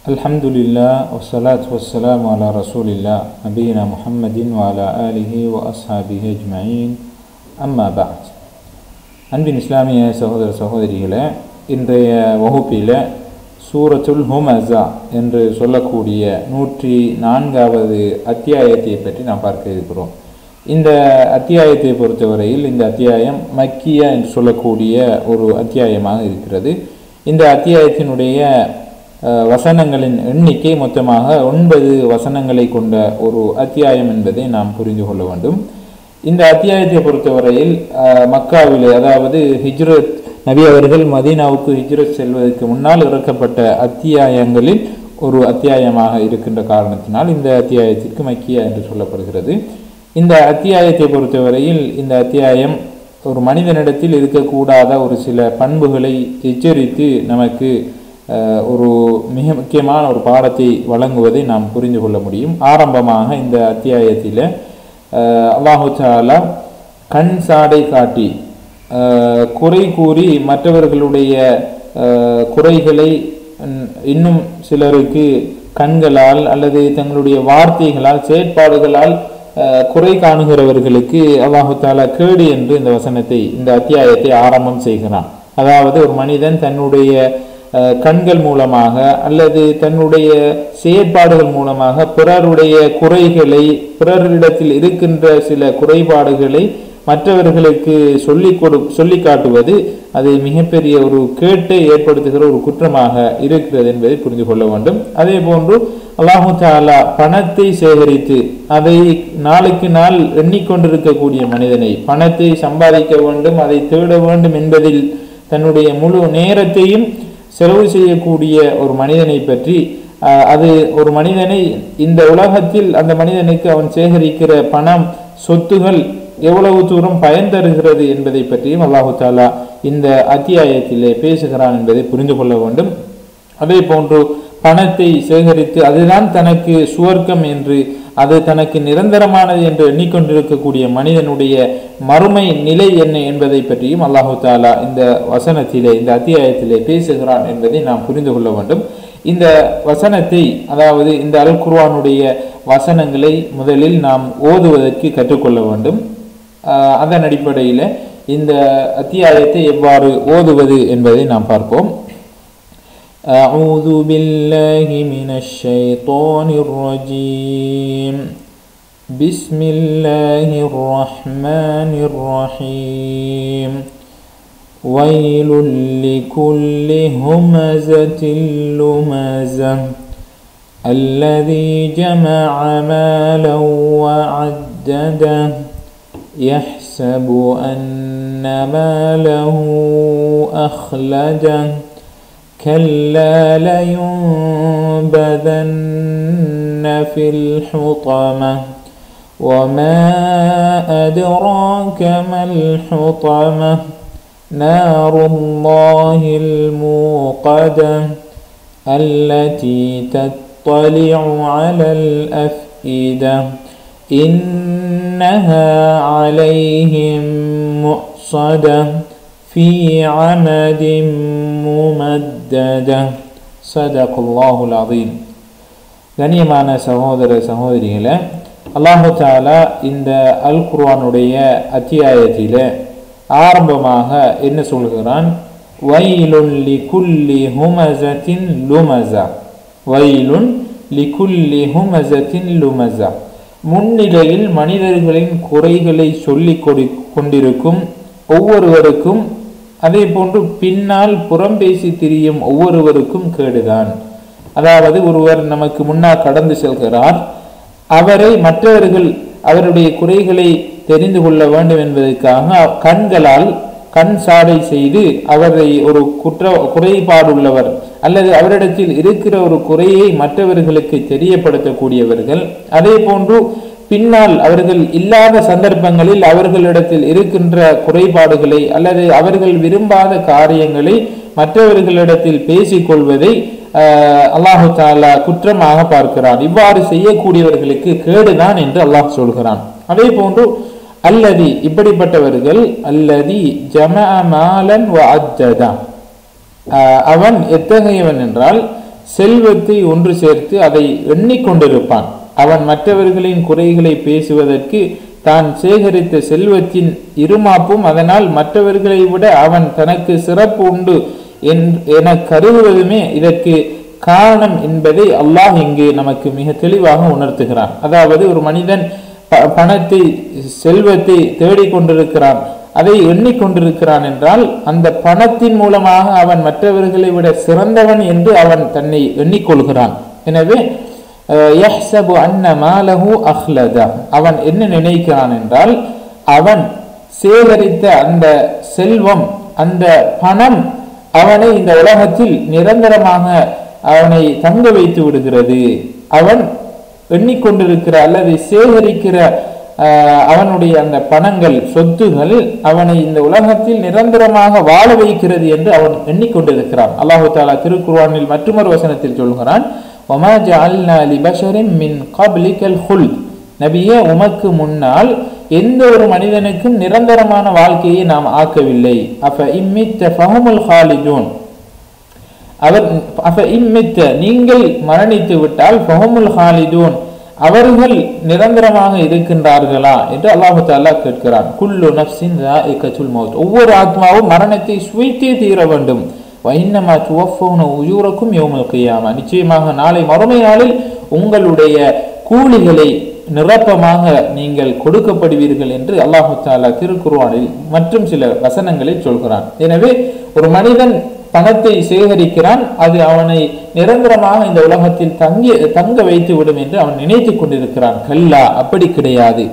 الحمد لله والصلاة والسلام على رسول الله نبينا محمد وعلى آله وأصحابه أجمعين أما بعد அன்பின் இஸ்லாமிய சகோதர சகோதரிகளே இன்றைய வகுப்பில் சூரத்துல் ஹுமஸா என்று சொல்லக்கூடிய நூற்றி நான்காவது அத்தியாயத்தை பற்றி நாம் பார்க்க இருக்கிறோம் இந்த அத்தியாயத்தை பொறுத்தவரையில் இந்த அத்தியாயம் மக்கிய என்று சொல்லக்கூடிய ஒரு அத்தியாயமாக இருக்கிறது இந்த அத்தியாயத்தினுடைய அஹ், வசனங்களின் எண்ணிக்கை மொத்தமாக ஒன்பது வசனங்களை கொண்ட ஒரு அத்தியாயம் என்பதை நாம் புரிந்து கொள்ள வேண்டும் இந்த அத்தியாயத்தை பொறுத்தவரையில் அஹ், மக்காவிலே அதாவது ஹிஜ்ரத் நபி அவர்கள் மதீனாவுக்கு ஹிஜ்ரத் செல்வதற்கு முன்னால் இறக்கப்பட்ட அத்தியாயங்களில் ஒரு அத்தியாயமாக இருக்கின்ற காரணத்தினால் இந்த அத்தியாயத்திற்கு மக்கியா என்று சொல்லப்படுகிறது இந்த அத்தியாயத்தை பொறுத்தவரையில் இந்த அத்தியாயம் ஒரு மனிதனிடத்தில் இருக்கக்கூடாத ஒரு சில பண்புகளை எச்சரித்து நமக்கு அஹ், ஒரு மிக முக்கியமான ஒரு பாடத்தை வழங்குவதை நாம் புரிந்து கொள்ள முடியும் ஆரம்பமாக இந்த அத்தியாயத்தில் அல்லாஹு தாலா கண் சாடை காட்டி அஹ், குறை கூறி மற்றவர்களுடைய அஹ், குறைகளை ம், இன்னும் சிலருக்கு கண்களால் அல்லது தங்களுடைய வார்த்தைகளால் செயற்பாடுகளால் அஹ், குறை காணுகிறவர்களுக்கு அல்லாஹு தாலா கேடு என்று இந்த வசனத்தை இந்த அத்தியாயத்தை ஆரம்பம் செய்கிறான் அதாவது ஒரு மனிதன் தன்னுடைய அஹ், கண்கள் மூலமாக அல்லது தன்னுடைய செயற்பாடுகள் மூலமாக பிறருடைய குறைகளை பிறரிடத்தில் இருக்கின்ற சில குறைபாடுகளை மற்றவர்களுக்கு சொல்லிக் கொடு சொல்லி காட்டுவது அது மிகப்பெரிய ஒரு கேட்டை ஏற்படுத்துகிற ஒரு குற்றமாக இருக்கிறது என்பதை புரிந்து கொள்ள வேண்டும் அதே போன்று அல்லாஹு தாலா பணத்தை சேகரித்து அதை நாளுக்கு நாள் எண்ணிக்கொண்டிருக்கக்கூடிய மனிதனை பணத்தை சம்பாதிக்க வேண்டும் அதை தேட வேண்டும் என்பதில் தன்னுடைய முழு நேரத்தையும் செலவு செய்யக்கூடிய ஒரு மனிதனை பற்றி ஆஹ், அது ஒரு மனிதனை இந்த உலகத்தில் அந்த மனிதனுக்கு அவன் சேகரிக்கிற பணம் சொத்துகள் எவ்வளவு தூரம் பயன் தருகிறது என்பதை பற்றியும் அல்லாஹு தாலா இந்த அத்தியாயத்திலே பேசுகிறான் என்பதை புரிந்து கொள்ள வேண்டும் அதே போன்று பணத்தை சேகரித்து அதுதான் தனக்கு சுவர்க்கம் என்று அது தனக்கு நிரந்தரமானது என்று எண்ணிக்கொண்டிருக்கக்கூடிய மனிதனுடைய மறுமை நிலை என்ன என்பதை பற்றியும் அல்லாஹு தாலா இந்த வசனத்திலே இந்த அத்தியாயத்திலே பேசுகிறான் என்பதை நாம் புரிந்து கொள்ள வேண்டும் இந்த வசனத்தை அதாவது இந்த அல் குர்ஆனுடைய வசனங்களை முதலில் நாம் ஓதுவதற்கு கற்றுக்கொள்ள வேண்டும் ஆஹ் அதன் அடிப்படையில் இந்த அத்தியாயத்தை எவ்வாறு ஓதுவது என்பதை நாம் பார்ப்போம் أعوذ بالله من الشيطان الرجيم بسم الله الرحمن الرحيم ويل لكل همزة لمزة الذي جمع مالا وعدده يحسب أن ماله أخلده كلا لينبذن في الحطمة وما أدراك ما الحطمة نار الله الموقدة التي تطلع على الأفئدة إنها عليهم مؤصدة في عمد ممددة صدق الله العظيم கண்ணியமான சகோதர சகோதரிகளே அல்லாஹு தாலா இந்த அல் குர்ஆனுடைய அத்தியாயத்தில ஆரம்பமாக என்ன சொல்கிறான் வைலுன் லிகுல்லி ஹுமஸத்தின் லுமஸா வைலுன் லிகுல்லி ஹுமஸத்தின் லுமஸா முன்னிலையில் மனிதர்களின் குறைகளை சொல்லிக் கொடி கொண்டிருக்கும் ஒவ்வொருவருக்கும் அதே போன்று பின்னால் புறம் பேசி திரியும் ஒவ்வொருவருக்கும் கேடுதான் அதாவது ஒருவர் நமக்கு முன்னால் கடந்து செல்கிறார் அவரை மற்றவர்கள் அவருடைய குறைகளை தெரிந்து கொள்ள வேண்டும் என்பதற்காக கண்களால் கண் சாடை செய்து அவரை ஒரு குற்ற குறைபாடுள்ளவர் அல்லது அவரிடத்தில் இருக்கிற ஒரு குறையை மற்றவர்களுக்கு தெரியப்படுத்தக்கூடியவர்கள் அதே போன்று பின்னால் அவர்கள் இல்லாத சந்தர்ப்பங்களில் அவர்களிடத்தில் இருக்கின்ற குறைபாடுகளை அல்லது அவர்கள் விரும்பாத காரியங்களை மற்றவர்களிடத்தில் பேசிக்கொள்வதை ஆஹ், அல்லாஹு தாலா குற்றமாக பார்க்கிறான் இவ்வாறு செய்யக்கூடியவர்களுக்கு கேடுதான் என்று அல்லாஹ் சொல்கிறான் அதே போன்று அல்லதி இப்படிப்பட்டவர்கள் அல்லதி ஜம மாலன் வ அஜ்ஜதா ஆஹ் அவன் எத்தகையவன் என்றால் செல்வத்தை ஒன்று சேர்த்து அதை எண்ணிக்கொண்டிருப்பான் அவன் மற்றவர்களின் குறைகளை பேசுவதற்கு தான் சேகரித்த செல்வத்தின் இருமாப்பும் அதனால் மற்றவர்களை விட அவன் தனக்கு சிறப்பு உண்டு என கருதுவதுமே இதற்கு காரணம் என்பதை அல்லாஹ் இங்கு நமக்கு மிக தெளிவாக உணர்த்துகிறான் அதாவது ஒரு மனிதன் பணத்தை செல்வத்தை தேடிக்கொண்டிருக்கிறான் அதை எண்ணிக்கொண்டிருக்கிறான் என்றால் அந்த பணத்தின் மூலமாக அவன் மற்றவர்களை விட சிறந்தவன் என்று அவன் தன்னை எண்ணிக்கொள்கிறான் எனவே யஹ்சபு அன்ன மாலஹு அஹ்லதா அவன் என்ன நினைக்கிறான் என்றால் அவன் சேகரித்த அந்த செல்வம் அந்த பணம் அவனை இந்த உலகத்தில் நிரந்தரமாக அவனை தங்க வைத்து விடுகிறது அவன் எண்ணிக்கொண்டிருக்கிற அல்லது சேகரிக்கிற அவனுடைய அந்த பணங்கள் சொத்துகள் அவனை இந்த உலகத்தில் நிரந்தரமாக வாழ வைக்கிறது என்று அவன் எண்ணிக்கொண்டிருக்கிறான் அல்லாஹு தாலா திருக்குர்வானில் மற்றொரு வசனத்தில் சொல்கிறான் ஒமா ஜஅல்னா லிபஷரின் மின் கப்லிகல் ஹுல்த் நபியே உமக்கு முன்னால் எந்த ஒரு மனிதனுக்கும் நிரந்தரமான வாழ்க்கையை நாம் ஆக்கவில்லை அப்ப இம்மித்த ஃபஹமுல் ஹாலிஜூன் அவர் அப்ப இம்மித்த நீங்கள் மரணித்து விட்டால் ஃபஹமுல் ஹாலிதூன் அவர்கள் நிரந்தரமாக இருக்கின்றார்களா என்று அல்லாஹு தாலா கேட்கிறான் குல்லு நப்சின் மௌத் ஒவ்வொரு ஆத்மாவும் மரணத்தை சுவைத்தே தீர வேண்டும் வைன்னமா துவஃபோன உயூரக்கும் யோமல் கையாமா நிச்சயமாக நாளை மறுமை நாளில் உங்களுடைய கூலிகளை நிரப்பமாக நீங்கள் கொடுக்கப்படுவீர்கள் என்று அல்லாஹு தாலா திருக்குர்வானில் மற்றும் சில வசனங்களில் சொல்கிறான் எனவே ஒரு மனிதன் பணத்தை சேகரிக்கிறான் அது அவனை நிரந்தரமாக இந்த உலகத்தில் தங்கி தங்க வைத்து விடும் என்று அவன் நினைத்து கொண்டிருக்கிறான் கல்லா அப்படி கிடையாது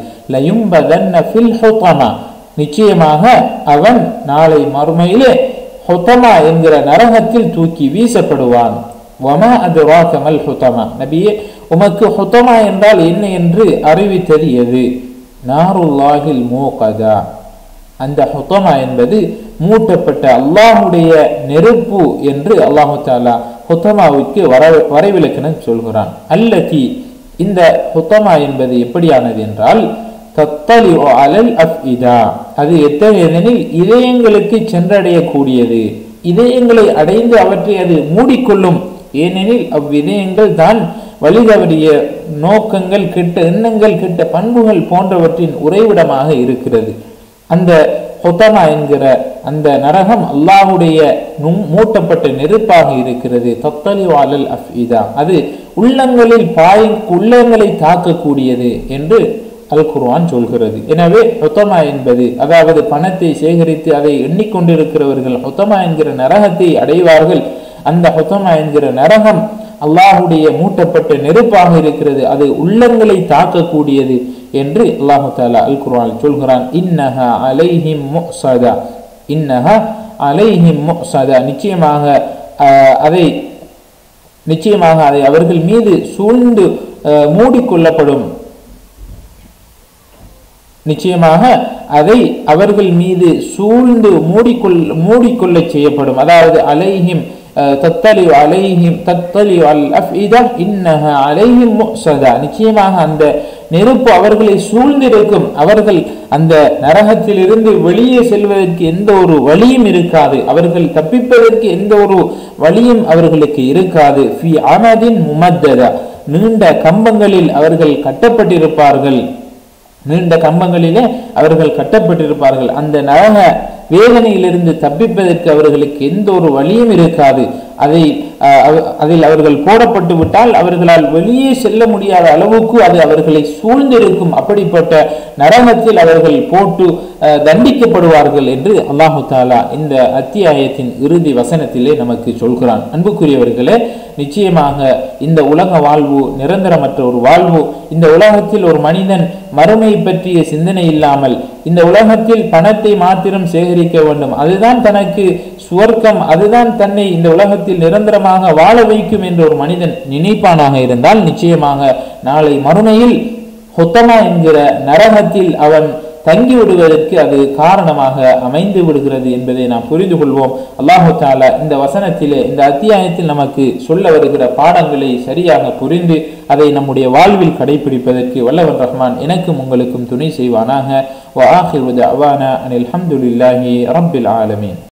நிச்சயமாக அவன் நாளை மறுமையிலே ஹொத்தமா என்கிற நரகத்தில் தூக்கி வீசப்படுவான் வமா அது ராக்கமல் ஹுத்தமா நபியே உமக்கு ஹுத்தமா என்றால் என்ன என்று அறிவித்தது எது நாருல்லாஹில் மூகதா அந்த ஹுத்தமா என்பது மூட்டப்பட்ட அல்லாஹுடைய நெருப்பு என்று அல்லாஹு தாலா ஹுத்தமாவுக்கு வர வரைவிலக்கணம் சொல்கிறான் அல்லதி இந்த ஹுத்தமா என்பது எப்படியானது என்றால் தத்தலி அலல் அஃப் இதா அது எத்தகையதெனில் இதயங்களுக்கு சென்றடையக்கூடியது இதயங்களை அடைந்து அவற்றை அது மூடிக்கொள்ளும் ஏனெனில் அவ்விதயங்கள் தான் வழிதவறிய நோக்கங்கள் கெட்ட எண்ணங்கள் கெட்ட பண்புகள் போன்றவற்றின் உறைவிடமாக இருக்கிறது அந்த ஹொத்தமா என்கிற அந்த நரகம் அல்லாஹுடைய நும் மூட்டப்பட்ட நெருப்பாக இருக்கிறது தத்தலி வாலல் அஃபீதா அது உள்ளங்களில் பாய் உள்ளங்களை தாக்கக்கூடியது என்று அல் குர்ஆன் சொல்கிறது எனவே ஹொத்தமா என்பது அதாவது பணத்தை சேகரித்து அதை எண்ணிக்கொண்டிருக்கிறவர்கள் ஹொத்தமா என்கிற நரகத்தை அடைவார்கள் அந்த ஹொத்தமா என்கிற நரகம் அல்லாஹுடைய மூட்டப்பட்ட நெருப்பாக இருக்கிறது அது உள்ளங்களை தாக்கக்கூடியது என்று அல்லாஹு தாலா அல் குர்ஆன் சொல்கிறான் இன்னஹா அலைஹிம் முஸதா இன்னஹா அலைஹிம் முஸதா நிச்சயமாக அதை நிச்சயமாக அதை அவர்கள் மீது சூழ்ந்து மூடிக்கொள்ளப்படும் நிச்சயமாக அதை அவர்கள் மீது சூழ்ந்து மூடிக்கொள் மூடிக்கொள்ள செய்யப்படும் அதாவது அலைஹிம் தத்தலி அலைஹிம் தத்தலி அல் அஃஇதா இன்னஹ அலைஹிம் முஸதா நிச்சயமாக அந்த நெருப்பு அவர்களை சூழ்ந்திருக்கும் அவர்கள் அந்த நரகத்திலிருந்து வெளியே செல்வதற்கு எந்த ஒரு வழியும் இருக்காது அவர்கள் தப்பிப்பதற்கு எந்த ஒரு வழியும் அவர்களுக்கு இருக்காது ஃபி அமதின் முமத்ததா நீண்ட கம்பங்களில் அவர்கள் கட்டப்பட்டிருப்பார்கள் நீண்ட கம்பங்களிலே அவர்கள் கட்டப்பட்டிருப்பார்கள் அந்த நரக வேதனையிலிருந்து தப்பிப்பதற்கு அவர்களுக்கு எந்த ஒரு வழியும் இருக்காது அதை அதில் அவர்கள் போடப்பட்டு விட்டால் அவர்களால் வெளியே செல்ல முடியாத அளவுக்கு அது அவர்களை சூழ்ந்திருக்கும் அப்படிப்பட்ட நரகத்தில் அவர்கள் போட்டு தண்டிக்கப்படுவார்கள் என்று அல்லாஹு தாலா இந்த அத்தியாயத்தின் இறுதி வசனத்திலே நமக்கு சொல்கிறான் அன்புக்குரியவர்களே நிச்சயமாக இந்த உலக வாழ்வு நிரந்தரமற்ற ஒரு வாழ்வு இந்த உலகத்தில் ஒரு மனிதன் மறுமை பற்றிய சிந்தனை இல்லாமல் இந்த உலகத்தில் பணத்தை மாத்திரம் சேகரிக்க வேண்டும் அதுதான் தனக்கு சுவர்க்கம் அதுதான் தன்னை இந்த உலகத்தில் நிரந்தரமாக வாழ வைக்கும் என்று ஒரு மனிதன் நினைப்பானாக இருந்தால் நிச்சயமாக நாளை மறுமையில் ஹொத்தமா என்கிற நரகத்தில் அவன் தங்கி விடுவதற்கு அது காரணமாக அமைந்து விடுகிறது என்பதை நாம் புரிந்து கொள்வோம் அல்லாஹு தாலா இந்த வசனத்திலே இந்த அத்தியாயத்தில் நமக்கு சொல்ல வருகிற பாடங்களை சரியாக புரிந்து அதை நம்முடைய வாழ்வில் கடைபிடிப்பதற்கு வல்லவன் ரஹ்மான் எனக்கும் உங்களுக்கும் துணை செய்வானாக வ ஆஹிரு தஅவானா அனில் ஹம்துலில்லாஹி ரப்பில் ஆலமீன்